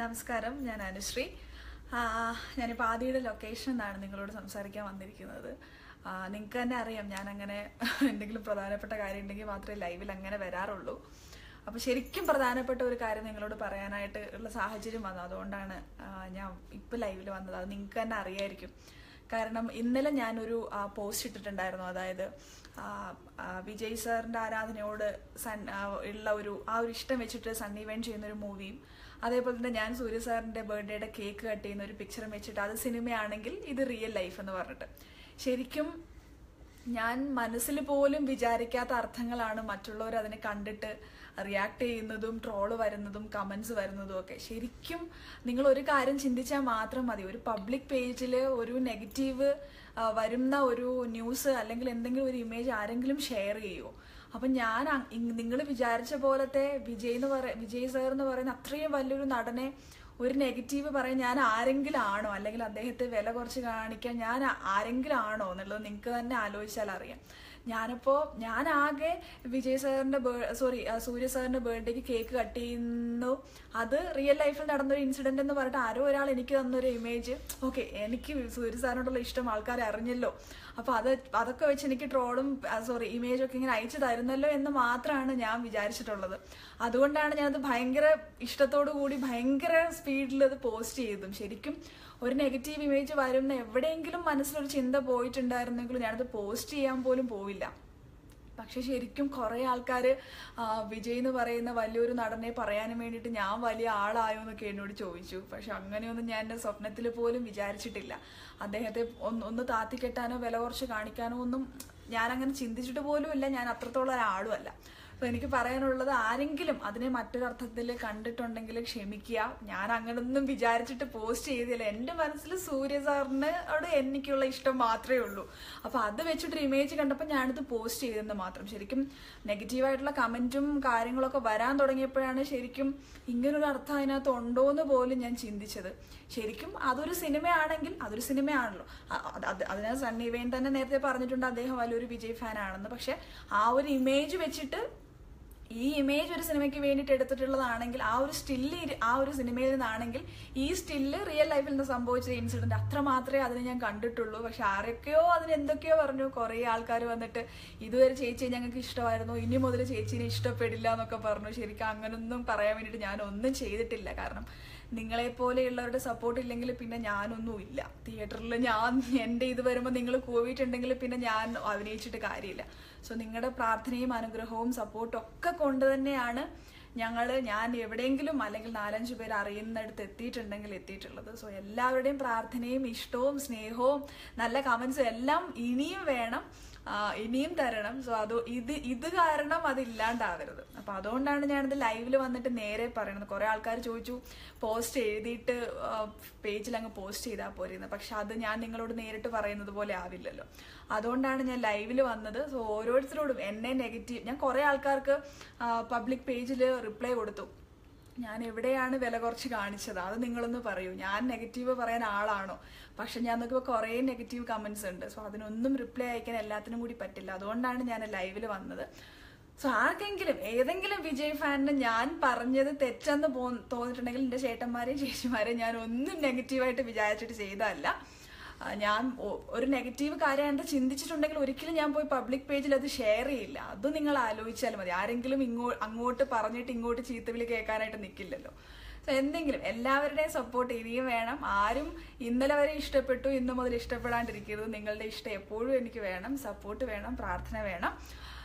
നമസ്കാരം ഞാൻ അനുശ്രീ ആ, ഞാനിപ്പോൾ ആദിയുടെ ലൊക്കേഷൻ എന്നാണ് നിങ്ങളോട് സംസാരിക്കാൻ വന്നിരിക്കുന്നത് നിങ്ങൾക്ക് തന്നെ അറിയാം ഞാൻ അങ്ങനെ എന്തെങ്കിലും പ്രധാനപ്പെട്ട കാര്യം ഉണ്ടെങ്കിൽ മാത്രമേ ലൈവിൽ അങ്ങനെ വരാറുള്ളൂ അപ്പോൾ ശരിക്കും പ്രധാനപ്പെട്ട ഒരു കാര്യം നിങ്ങളോട് പറയാനായിട്ട് ഉള്ള സാഹചര്യം വന്നു അതുകൊണ്ടാണ് ആ, ഞാൻ ഇപ്പോൾ ലൈവിൽ വന്നത് അത് നിങ്ങൾക്ക് തന്നെ അറിയായിരിക്കും കാരണം ഇന്നലെ ഞാനൊരു പോസ്റ്റ് ഇട്ടിട്ടുണ്ടായിരുന്നു അതായത് ആ, ആ, വിജയ് സാറിന്റെ ആരാധനയോട് സൺ ആ, ഉള്ള ഒരു ആ ഒരു ഇഷ്ടം വെച്ചിട്ട് സണ്ണി വെൻ ചെയ്യുന്ന ഒരു മൂവിയും അതേപോലെ തന്നെ ഞാൻ സൂര്യ സാറിന്റെ ബർത്ത്ഡേയുടെ കേക്ക് കട്ട് ചെയ്യുന്ന ഒരു പിക്ചറും വെച്ചിട്ട് അത് സിനിമയാണെങ്കിൽ ഇത് റിയൽ ലൈഫ് എന്ന് പറഞ്ഞിട്ട് ശരിക്കും ഞാൻ മനസ്സിൽ പോലും വിചാരിക്കാത്ത അർത്ഥങ്ങളാണ് മറ്റുള്ളവർ അതിനെ കണ്ടിട്ട് റിയാക്ട് ചെയ്യുന്നതും ട്രോള് വരുന്നതും കമന്റ്സ് വരുന്നതും ഒക്കെ ശരിക്കും നിങ്ങൾ ഒരു കാര്യം ചിന്തിച്ചാൽ മാത്രം മതി ഒരു പബ്ലിക് പേജിൽ ഒരു നെഗറ്റീവ് വരുന്ന ഒരു ന്യൂസ് അല്ലെങ്കിൽ എന്തെങ്കിലും ഒരു ഇമേജ് ആരെങ്കിലും ഷെയർ ചെയ്യുമോ അപ്പം ഞാൻ നിങ്ങൾ വിചാരിച്ച പോലത്തെ വിജയ് എന്ന് പറ വിജയ് സാർ എന്ന് പറയുന്ന അത്രയും വലിയൊരു നടനെ ഒരു നെഗറ്റീവ് പറയാൻ ഞാൻ ആരെങ്കിലും ആണോ അല്ലെങ്കിൽ അദ്ദേഹത്തെ വില കുറച്ച് കാണിക്കാൻ ഞാൻ ആരെങ്കിലും ആണോ എന്നുള്ളത് നിങ്ങൾക്ക് തന്നെ ആലോചിച്ചാൽ അറിയാം ഞാനിപ്പോ ഞാൻ ആകെ വിജയ് സാറിന്റെ സോറി സൂര്യ സാറിന്റെ ബർത്ത്ഡേക്ക് കേക്ക് കട്ട് ചെയ്യുന്നു അത് റിയൽ ലൈഫിൽ നടന്നൊരു ഇൻസിഡന്റ് എന്ന് പറഞ്ഞിട്ട് ആരോ ഒരാൾ എനിക്ക് തന്നൊരു ഇമേജ് ഓക്കെ എനിക്ക് സൂര്യ സാറിനോടുള്ള ഇഷ്ടം ആൾക്കാരെ അറിഞ്ഞല്ലോ അപ്പൊ അത് അതൊക്കെ വെച്ച് എനിക്ക് ട്രോളും സോറി ഇമേജും ഒക്കെ ഇങ്ങനെ അയച്ചു തരുന്നല്ലോ എന്ന് മാത്രമാണ് ഞാൻ വിചാരിച്ചിട്ടുള്ളത് അതുകൊണ്ടാണ് ഞാനത് ഭയങ്കര ഇഷ്ടത്തോടു കൂടി ഭയങ്കര സ്പീഡിൽ അത് പോസ്റ്റ് ചെയ്തതും ശരിക്കും ഒരു നെഗറ്റീവ് ഇമേജ് വരുന്ന എവിടെയെങ്കിലും മനസ്സിലൊരു ചിന്ത പോയിട്ടുണ്ടായിരുന്നെങ്കിലും ഞാനത് പോസ്റ്റ് ചെയ്യാൻ പോലും പോവില്ല പക്ഷെ ശരിക്കും കുറെ ആൾക്കാർ വിജയ് എന്ന് പറയുന്ന വലിയൊരു നടനെ പറയാനും വേണ്ടിയിട്ട് ഞാൻ വലിയ ആളായോ എന്നൊക്കെ എന്നോട് ചോദിച്ചു പക്ഷെ അങ്ങനെയൊന്നും ഞാൻ എൻ്റെ സ്വപ്നത്തിൽ പോലും വിചാരിച്ചിട്ടില്ല അദ്ദേഹത്തെ ഒന്ന് ഒന്ന് താത്തിക്കെട്ടാനോ വില കുറച്ച് കാണിക്കാനോ ഒന്നും ഞാൻ അങ്ങനെ ചിന്തിച്ചിട്ട് പോലുമില്ല ഞാൻ അത്രത്തോളം ഒരാളും അല്ല അപ്പൊ എനിക്ക് പറയാനുള്ളത് ആരെങ്കിലും അതിനെ മറ്റൊരർത്ഥത്തിൽ കണ്ടിട്ടുണ്ടെങ്കിൽ ക്ഷമിക്കുക ഞാൻ അങ്ങനൊന്നും വിചാരിച്ചിട്ട് പോസ്റ്റ് ചെയ്തില്ല എൻ്റെ മനസ്സിൽ സൂര്യ സാറിനോട് എനിക്കുള്ള ഇഷ്ടം മാത്രമേ ഉള്ളൂ അപ്പൊ അത് വെച്ചിട്ടൊരു ഇമേജ് കണ്ടപ്പോൾ ഞാനിത് പോസ്റ്റ് ചെയ്തെന്ന് മാത്രം ശരിക്കും നെഗറ്റീവായിട്ടുള്ള കമന്റും കാര്യങ്ങളൊക്കെ വരാൻ തുടങ്ങിയപ്പോഴാണ് ശരിക്കും ഇങ്ങനൊരു അർത്ഥം അതിനകത്ത് ഉണ്ടോ എന്ന് പോലും ഞാൻ ചിന്തിച്ചത് ശരിക്കും അതൊരു സിനിമയാണെങ്കിൽ അതൊരു സിനിമയാണല്ലോ അതിനകത്ത് സണ്ണി വെയിൻ തന്നെ നേരത്തെ പറഞ്ഞിട്ടുണ്ട് അദ്ദേഹം വലിയൊരു വിജയ് ഫാൻ ആണെന്ന് പക്ഷെ ആ ഒരു ഇമേജ് വെച്ചിട്ട് ഈ ഇമേജ് ഒരു സിനിമയ്ക്ക് വേണ്ടിയിട്ട് എടുത്തിട്ടുള്ളതാണെങ്കിൽ ആ ഒരു സ്റ്റില്ല് ആ ഒരു സിനിമയിൽ നിന്നാണെങ്കിൽ ഈ സ്റ്റില്ല് റിയൽ ലൈഫിൽ നിന്ന് സംഭവിച്ച ഇൻസിഡന്റ് അത്ര മാത്രമേ അതിന് ഞാൻ കണ്ടിട്ടുള്ളൂ പക്ഷെ ആരൊക്കെയോ അതിന് എന്തൊക്കെയോ പറഞ്ഞു കുറേ ആൾക്കാർ വന്നിട്ട് ഇതുവരെ ചേച്ചിയെ ഞങ്ങൾക്ക് ഇഷ്ടമായിരുന്നു ഇനി മുതൽ ചേച്ചീനെ ഇഷ്ടപ്പെടില്ല എന്നൊക്കെ പറഞ്ഞു ശരിക്കും അങ്ങനൊന്നും പറയാൻ വേണ്ടിയിട്ട് ഞാൻ ഒന്നും ചെയ്തിട്ടില്ല കാരണം നിങ്ങളെ പോലെയുള്ളവരുടെ സപ്പോർട്ട് ഇല്ലെങ്കിൽ പിന്നെ ഞാനൊന്നും ഇല്ല തിയേറ്ററിൽ ഞാൻ എൻ്റെ ഇത് വരുമ്പോൾ നിങ്ങൾ കൂവിയിട്ടുണ്ടെങ്കിൽ പിന്നെ ഞാൻ അഭിനയിച്ചിട്ട് കാര്യമില്ല സോ നിങ്ങളുടെ പ്രാർത്ഥനയും അനുഗ്രഹവും സപ്പോർട്ടും ഒക്കെ കൊണ്ട് തന്നെയാണ് ഞങ്ങൾ ഞാൻ എവിടെയെങ്കിലും അല്ലെങ്കിൽ നാലഞ്ച് പേര് അറിയുന്നിടത്ത് എത്തിയിട്ടുണ്ടെങ്കിൽ എത്തിയിട്ടുള്ളത് സോ എല്ലാവരുടെയും പ്രാർത്ഥനയും ഇഷ്ടവും സ്നേഹവും നല്ല കമൻസും എല്ലാം ഇനിയും വേണം ഇനിയും തരണം സോ അത് ഇത് ഇത് കാരണം അത് ഇല്ലാണ്ടാവരുത് അപ്പൊ അതുകൊണ്ടാണ് ഞാനിത് ലൈവിൽ വന്നിട്ട് നേരെ പറയുന്നത് കുറെ ആൾക്കാർ ചോദിച്ചു പോസ്റ്റ് എഴുതിയിട്ട് പേജിൽ അങ്ങ് പോസ്റ്റ് ചെയ്താൽ പോരുന്നത് പക്ഷെ അത് ഞാൻ നിങ്ങളോട് നേരിട്ട് പറയുന്നത് പോലെ ആവില്ലല്ലോ അതുകൊണ്ടാണ് ഞാൻ ലൈവിൽ വന്നത് സോ ഓരോരുത്തരോടും എന്നെ നെഗറ്റീവ് ഞാൻ കുറെ ആൾക്കാർക്ക് പബ്ലിക് പേജിൽ റിപ്ലൈ കൊടുത്തു ഞാൻ എവിടെയാണ് വില കുറച്ച് കാണിച്ചത് അത് നിങ്ങളൊന്ന് പറയൂ ഞാൻ നെഗറ്റീവ് പറയാൻ ആളാണോ പക്ഷെ ഞാൻ നോക്കിയപ്പോൾ കുറേ നെഗറ്റീവ് കമന്റ്സ് ഉണ്ട് സോ അതിനൊന്നും റിപ്ലൈ അയക്കാൻ എല്ലാത്തിനും കൂടി പറ്റില്ല അതുകൊണ്ടാണ് ഞാൻ ലൈവിൽ വന്നത് സോ ആർക്കെങ്കിലും ഏതെങ്കിലും വിജയ് ഫാനിന് ഞാൻ പറഞ്ഞത് തെറ്റെന്ന് പോ തോന്നിയിട്ടുണ്ടെങ്കിൽ എൻ്റെ ചേട്ടന്മാരെയും ചേച്ചിമാരെയും ഞാൻ ഒന്നും നെഗറ്റീവായിട്ട് വിചാരിച്ചിട്ട് ചെയ്തതല്ല ഞാൻ ഒരു നെഗറ്റീവ് കാര്യമായിട്ട് ചിന്തിച്ചിട്ടുണ്ടെങ്കിൽ ഒരിക്കലും ഞാൻ പോയി പബ്ലിക് പേജിൽ അത് ഷെയർ ചെയ്യില്ല അത് നിങ്ങൾ ആലോചിച്ചാൽ മതി ആരെങ്കിലും ഇങ്ങോ അങ്ങോട്ട് പറഞ്ഞിട്ട് ഇങ്ങോട്ട് ചീത്തവിളി കേൾക്കാനായിട്ട് നിൽക്കില്ലല്ലോ സോ എന്തെങ്കിലും എല്ലാവരുടെയും സപ്പോർട്ട് ഇനിയും വേണം ആരും ഇന്നലെ വരെ ഇഷ്ടപ്പെട്ടു ഇന്ന് മുതൽ ഇഷ്ടപ്പെടാണ്ടിരിക്കരുത് നിങ്ങളുടെ ഇഷ്ടം എപ്പോഴും എനിക്ക് വേണം സപ്പോർട്ട് വേണം പ്രാർത്ഥന വേണം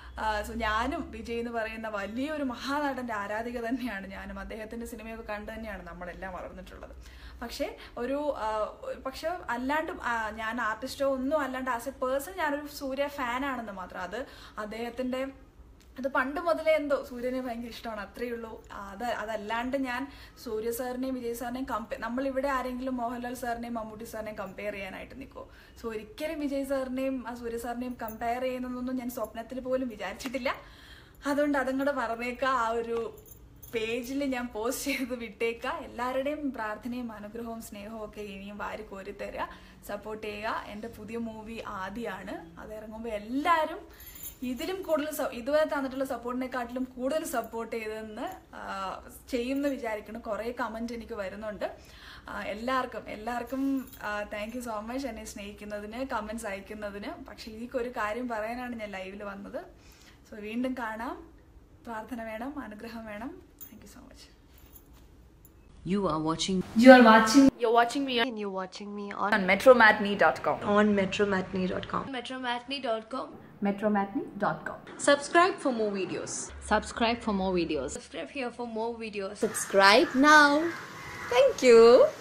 സോ ഞാനും വിജയ് എന്ന് പറയുന്ന വലിയൊരു മഹാനടന്റെ ആരാധിക തന്നെയാണ് ഞാനും അദ്ദേഹത്തിന്റെ സിനിമയൊക്കെ കണ്ടു തന്നെയാണ് നമ്മളെല്ലാം വളർന്നിട്ടുള്ളത് പക്ഷേ ഒരു പക്ഷെ അല്ലാണ്ട് ഞാൻ ആർട്ടിസ്റ്റോ ഒന്നും അല്ലാണ്ട് ആസ് എ പേഴ്സൺ ഞാനൊരു സൂര്യ ഫാനാണെന്ന് മാത്രം അത് അദ്ദേഹത്തിന്റെ അത് പണ്ട് മുതലേ എന്തോ സൂര്യനെ ഭയങ്കര ഇഷ്ടമാണ് അത്രയേ ഉള്ളൂ അത് അതല്ലാണ്ട് ഞാൻ സൂര്യ സാറിനെയും വിജയ് സാറിനെയും കമ്പയർ നമ്മളിവിടെ ആരെങ്കിലും മോഹൻലാൽ സാറിനെയും മമ്മൂട്ടി സാറിനെയും കമ്പയർ ചെയ്യാനായിട്ട് നിൽക്കുമോ സോ ഒരിക്കലും വിജയ് സാറിനെയും ആ സൂര്യ സാറിനെയും കമ്പയർ ചെയ്യുന്നതൊന്നും ഞാൻ സ്വപ്നത്തിൽ പോലും വിചാരിച്ചിട്ടില്ല അതുകൊണ്ട് അതങ്ങോട്ട് പറഞ്ഞേക്ക ആ ഒരു പേജിൽ ഞാൻ പോസ്റ്റ് ചെയ്ത് വിട്ടേക്ക എല്ലാവരുടെയും പ്രാർത്ഥനയും അനുഗ്രഹവും സ്നേഹവും ഒക്കെ ഇനിയും വാരി കോരി തരിക സപ്പോർട്ട് ചെയ്യുക എൻ്റെ പുതിയ മൂവി ആദ്യമാണ് അത് ഇറങ്ങുമ്പോൾ എല്ലാവരും ഇതിലും കൂടുതൽ സ- ഇതുവരെ തന്നിട്ടുള്ള സപ്പോർട്ടിനെക്കാട്ടിലും കൂടുതൽ സപ്പോർട്ട് ചെയ്തെന്ന് ആ, ചെയ്യുമെന്ന് വിചാരിക്കണം കുറേ കമന്റ് എനിക്ക് വരുന്നുണ്ട് ആ, എല്ലാവർക്കും എല്ലാവർക്കും താങ്ക് യു സോ മച്ച് എന്നെ സ്നേഹിക്കുന്നതിന് കമന്റ്സ് അയക്കുന്നതിന് പക്ഷെ എനിക്കൊരു കാര്യം പറയാനാണ് ഞാൻ ലൈവിൽ വന്നത് സോ വീണ്ടും കാണാം പ്രാർത്ഥന വേണം അനുഗ്രഹം വേണം thank you so much You are watching You are watching You're watching me and you're watching me on, on metromatney.com on metromatney.com. metromatney.com. metromatney.com. Subscribe for more videos. Subscribe for more videos. Subscribe here for more videos. Subscribe now. Thank you.